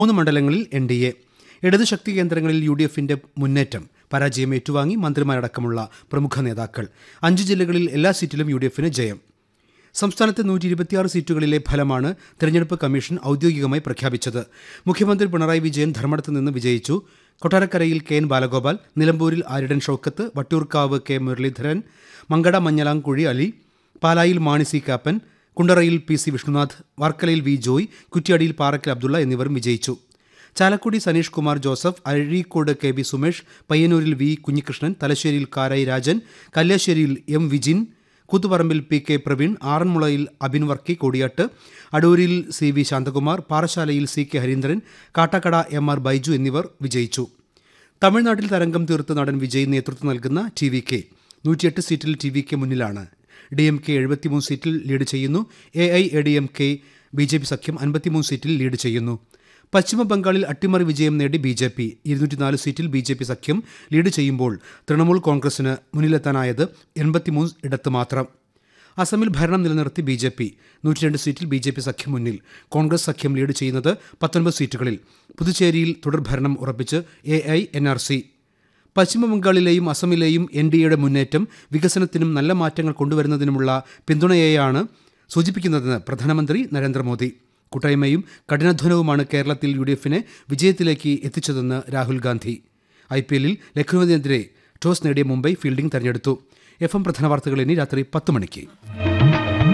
മൂന്ന് മണ്ഡലങ്ങളിൽ N D A ഇടതു ശക്തി കേന്ദ്രങ്ങളിൽ യു ഡി എഫിന്റെ മുന്നേറ്റം പരാജയം ഏറ്റുവാങ്ങി മന്ത്രിമാരടക്കമുള്ള പ്രമുഖ നേതാക്കൾ അഞ്ച് ജില്ലകളിൽ എല്ലാ സീറ്റിലും യു ഡി എഫിന് ജയം സംസ്ഥാനത്തെ നൂറ്റി ഇരുപത്തിയാറ് സീറ്റുകളിലെ ഫലമാണ് തെരഞ്ഞെടുപ്പ് കമ്മീഷൻ ഔദ്യോഗികമായി പ്രഖ്യാപിച്ചത് മുഖ്യമന്ത്രി പിണറായി വിജയൻ ധർമ്മടത്ത് നിന്ന് വിജയിച്ചു കൊട്ടാരക്കരയിൽ കെ എൻ ബാലഗോപാൽ നിലമ്പൂരിൽ ആരിടൻ ഷൌക്കത്ത് വട്ടിയൂർക്കാവ് കെ മുരളീധരൻ മങ്കട മഞ്ഞലാംകുഴി അലി പാലായിൽ മാണി സി കാപ്പൻ കുണ്ടറയിൽ പി സി വിഷ്ണുനാഥ് വർക്കലയിൽ വി ജോയ് കുറ്റ്യാടിയിൽ പാറക്കൽ അബ്ദുള്ള എന്നിവരും വിജയിച്ചു ചാലക്കുടി സനീഷ് കുമാർ ജോസഫ് അഴീക്കോട് കെ ബി സുമേഷ് പയ്യന്നൂരിൽ വി കുഞ്ഞികൃഷ്ണൻ തലശ്ശേരിയിൽ കാരായി രാജൻ കല്യാശ്ശേരിയിൽ എം വിജിൻ കൂത്തുപറമ്പിൽ പി കെ പ്രവീൺ ആറന്മുളയിൽ അബിൻ വർക്കി കോടിയാട്ട് അടൂരിൽ സി വി ശാന്തകുമാർ പാറശാലയിൽ C K Harindran Kattakada M R Baiju എന്നിവർ വിജയിച്ചു തമിഴ്നാട്ടിൽ തരംഗം തീർത്ത് നടൻ വിജയ് നേതൃത്വം നൽകുന്ന ടി വി കെ നൂറ്റിയെട്ട് സീറ്റിൽ ടി വി കെ മുന്നിലാണ് ഡി എം കെ എഴുപത്തിമൂന്ന് സീറ്റിൽ ലീഡ് ചെയ്യുന്നു A I A D M K B J P സഖ്യം അൻപത്തിമൂന്ന് സീറ്റിൽ ലീഡ് ചെയ്യുന്നു പശ്ചിമ ബംഗാളിൽ അട്ടിമറി വിജയം നേടി ബി ജെ പി ഇരുന്നൂറ്റിനാല് സീറ്റിൽ ബി ജെ പി സഖ്യം ലീഡ് ചെയ്യുമ്പോൾ തൃണമൂൽ കോൺഗ്രസിന് മുന്നിലെത്താനായത് എൺപത്തിമൂന്ന് ഇടത്ത് മാത്രം അസമിൽ ഭരണം നിലനിർത്തി ബി ജെ പി നൂറ്റിരണ്ട് സീറ്റിൽ ബി ജെ പി സഖ്യം മുന്നിൽ കോൺഗ്രസ് സഖ്യം ലീഡ് ചെയ്യുന്നത് പത്തൊൻപത് സീറ്റുകളിൽ പുതുച്ചേരിയിൽ തുടർഭരണം ഉറപ്പിച്ച് A I N R C പശ്ചിമ ബംഗാളിലെയും അസമിലെയും എൻ ഡി എയുടെ മുന്നേറ്റം വികസനത്തിനും നല്ല മാറ്റങ്ങൾ കൊണ്ടുവരുന്നതിനുമുള്ള പിന്തുണയെയാണ് സൂചിപ്പിക്കുന്നതെന്ന് പ്രധാനമന്ത്രി നരേന്ദ്രമോദി കൂട്ടായ്മയും കഠിനാധ്വാനവുമാണ് കേരളത്തിൽ യു ഡി എഫിനെ വിജയത്തിലേക്ക് എത്തിച്ചതെന്ന് രാഹുൽ ഗാന്ധി ഐ പി എല്ലിൽ ലക്നൌവിനെതിരെ ടോസ് നേടിയ മുംബൈ ഫീൽഡിംഗ് തെരഞ്ഞെടുത്തു എഫ് എം പ്രധാന വാർത്തകൾ ഇനി രാത്രി പത്ത് മണിക്ക്